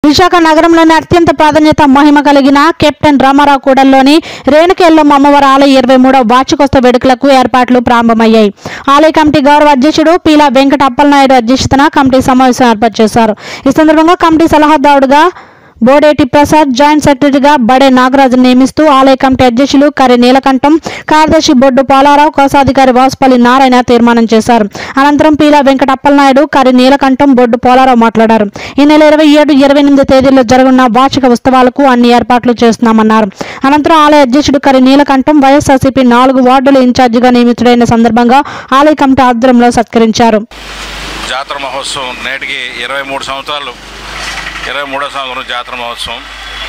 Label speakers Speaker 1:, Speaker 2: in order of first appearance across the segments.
Speaker 1: విశాఖ నగరంలోని అత్యంత ప్రాధాన్యత మహిమ కలిగిన కెప్టెన్ రామారావు కూడల్లోని రేణుకెళ్ళమ్మ అమ్మవారి ఆలయ ఇరవై మూడవ వార్షికోత్సవ వేడుకలకు ఏర్పాట్లు ప్రారంభమయ్యాయి ఆలయ కమిటీ గౌరవ అధ్యక్షుడు పీలా వెంకట అప్పలనాయుడు అధ్యక్షతన కమిటీ సమావేశం ఏర్పాటు చేశారు ఈ సందర్భంగా కమిటీ సలహాదారుడుగా బోడేటి ప్రసాద్ జాయింట్ సెక్రటరీగా బడే నాగరాజు నియమిస్తూ ఆలయ కమిటీ అధ్యక్షులు కరి నీలకంఠం కార్యదర్శి బొడ్డు పోలారావు కోశాధికారి వాసుపల్లి నారాయణ తీర్మానం చేశారు అనంతరం పీలా వెంకట అప్పలనాయుడు కరి నీలకంఠం బొడ్డు పోలారావు మాట్లాడారు ఈ నెల ఇరవై ఏడు ఇరవై ఎనిమిది తేదీల్లో జరగనున్న వార్షిక ఉత్సవాలకు అన్ని ఏర్పాట్లు చేస్తున్నామన్నారు అనంతరం ఆలయ అధ్యక్షుడు కరి నీలకంఠం వైఎస్ఆర్సీపీ నాలుగు వార్డుల ఇన్ఛార్జిగా నియమితుడైన సందర్భంగా ఆలయ కమిటీ ఆధ్వర్యంలో సత్కరించారు
Speaker 2: జాతర మహోత్సవం నేటికి ఇరవై మూడు సంవత్సరాలు ఇరవై మూడో సంవత్సరం జాతర మహోత్సవం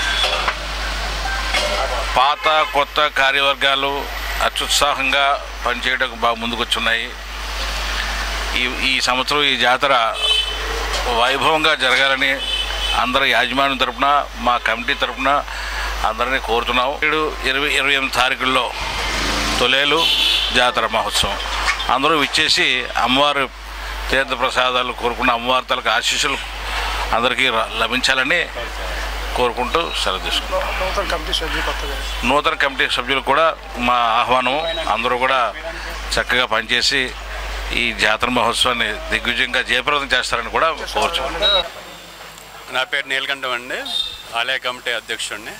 Speaker 2: పాత కొత్త కార్యవర్గాలు అత్యుత్సాహంగా పనిచేయడానికి బాగా ముందుకొచ్చున్నాయి ఈ ఈ సంవత్సరం ఈ జాతర వైభవంగా జరగాలని అందరి యాజమాన్యం తరపున మా కమిటీ తరపున అందరినీ కోరుతున్నాం ఏడు ఇరవై ఇరవై ఎనిమిది తారీఖుల్లో తొలేలు జాతర మహోత్సవం అందరూ విచ్చేసి అమ్మవారి తీర్థ ప్రసాదాలు కోరుకున్న అమ్మవారి తలకు ఆశీస్సులు అందరికీ ర- లభించాలని కోరుకుంటూ సెలవు తీసుకుంటాం
Speaker 3: నూతన కమిటీ సభ్యులు కొత్తగా
Speaker 2: నూతన కమిటీ సభ్యులు కూడా మా ఆహ్వానం అందరూ కూడా చక్కగా పనిచేసి ఈ జాతర మహోత్సవాన్ని దిగ్విజయంగా జయప్రదం చేస్తారని కూడా కోరుచున్నాం
Speaker 4: నా పేరు నీలకంఠం అండి ఆలయ కమిటీ అధ్యక్షుడిని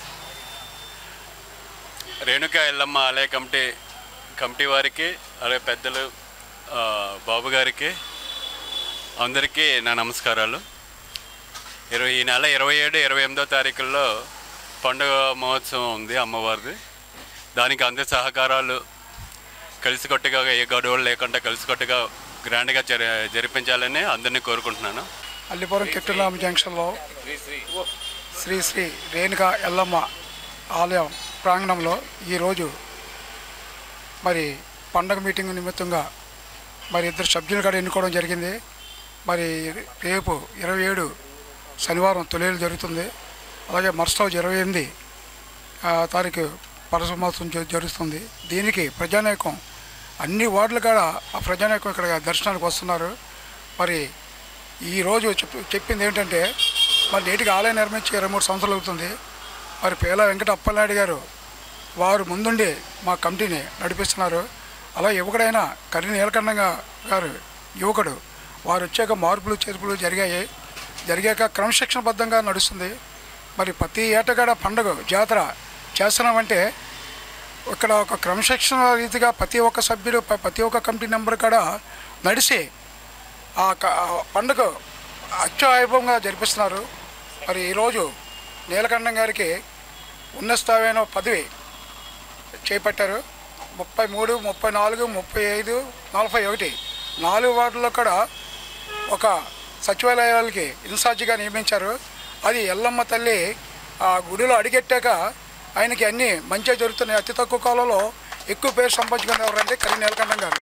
Speaker 4: రేణుక ఎల్లమ్మ ఆలయ కమిటీ కమిటీ వారికి అలాగే పెద్దలు ఆ, బాబు గారికి అందరికీ నా నమస్కారాలు ఇరవై ఈ నెల ఇరవై ఏడు ఇరవై ఎనిమిదో తారీఖుల్లో పండుగ మహోత్సవం ఉంది అమ్మవారిది దానికి అందరి సహకారాలు కలిసికట్టుగా ఏ గడువులు లేకుండా కలిసికట్టుగా గ్రాండ్గా జరి జరిపించాలని అందరినీ కోరుకుంటున్నాను
Speaker 3: అల్లిపురం కెప్టెన్రామ్ జంక్షన్లో శ్రీ శ్రీ రేణుక ఎల్లమ్మ ఆలయం ప్రాంగణంలో ఈరోజు మరి పండగ మీటింగ్ నిమిత్తంగా మరి ఇద్దరు సభ్యులు కూడా ఎన్నుకోవడం జరిగింది మరి రేపు ఇరవై ఏడు శనివారం తొలేలు జరుగుతుంది అలాగే మరుసటి రోజు ఇరవై ఎనిమిది ఆ, తారీఖు పరసమోత్సవం జ- జరుగుతుంది దీనికి ప్రజానాయకం అన్ని వార్డులు కూడా ఆ ప్రజానాయకం ఇక్కడ దర్శనానికి వస్తున్నారు మరి ఈరోజు చెప్పి చెప్పింది ఏంటంటే మరి నేటికి ఆలయం నిర్మించి ఇరవై మూడు సంవత్సరాలు అవుతుంది మరి పేల వెంకట అప్పలనాయుడు గారు వారు ముందుండి మా కమిటీని నడిపిస్తున్నారు అలా యువకుడైన కర్రి నీలకంఠంగా గారు యువకుడు వారు వచ్చాక మార్పులు చేర్పులు జరిగాయి జరిగాక క్రమశిక్షణబద్ధంగా నడుస్తుంది మరి ప్రతి ఏటగాడ పండుగ జాతర చేస్తున్నామంటే ఇక్కడ ఒక క్రమశిక్షణ రీతిగా ప్రతి ఒక్క సభ్యుడు ప- ప్రతి ఒక్క కమిటీ మెంబర్ కూడా నడిచి ఆ క- ఆ పండుగ అత్యవైభవంగా జరిపిస్తున్నారు మరి ఈరోజు నీలకంఠం గారికి ఉన్నతమైన పదవి చేపట్టారు ముప్పై మూడు ముప్పై నాలుగు ముప్పై ఐదు నలభై ఒకటి నాలుగు వార్డుల్లో కూడా ఒక సచివాలయాలకి ఇన్ఛార్జిగా నియమించారు అది ఎల్లమ్మ తల్లి ఆ గుడిలో అడిగెట్టాక ఆయనకి అన్నీ మంచిగా జరుగుతున్నాయి అతి తక్కువ కాలంలో ఎక్కువ పేరు సంపాదించుకునేవారంటే కరీ నీలకంఠం గారు